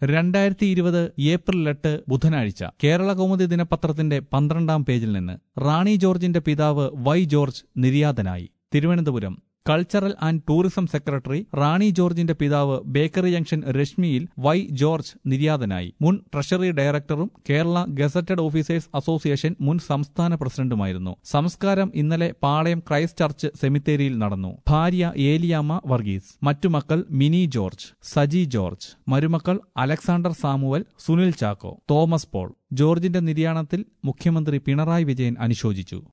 രണ്ടായിരത്തി ഇരുപത് ഏപ്രിൽ എട്ട് ബുധനാഴ്ച കേരള കൗമുദി ദിനപത്രത്തിന്റെ പന്ത്രണ്ടാം പേജിൽ നിന്ന് റാണി ജോർജിന്റെ പിതാവ് വൈ ജോർജ് നിര്യാതനായി Thiruvananthapuram cultural and tourism secretary Rani ജോർജിന്റെ പിതാവ് ബേക്കറി ജംഗ്ഷൻ രശ്മിയിൽ വൈ ജോർജ് നിര്യാതനായി മുൻ ട്രഷറി ഡയറക്ടറും കേരള ഗസറ്റഡ് ഓഫീസേഴ്സ് അസോസിയേഷൻ മുൻ സംസ്ഥാന പ്രസിഡന്റുമായിരുന്നു സംസ്കാരം ഇന്നലെ പാളയം ക്രൈസ്റ്റ് ചർച്ച് സെമിത്തേരിയിൽ നടന്നു ഭാര്യ ഏലിയാമ്മ വർഗീസ് മറ്റു മക്കൾ മിനി ജോർജ് സജി ജോർജ് മരുമക്കൾ Alexander Samuel Sunil Chacko Thomas Paul ജോർജിന്റെ നിര്യാണത്തിൽ മുഖ്യമന്ത്രി പിണറായി വിജയൻ അനുശോചിച്ചു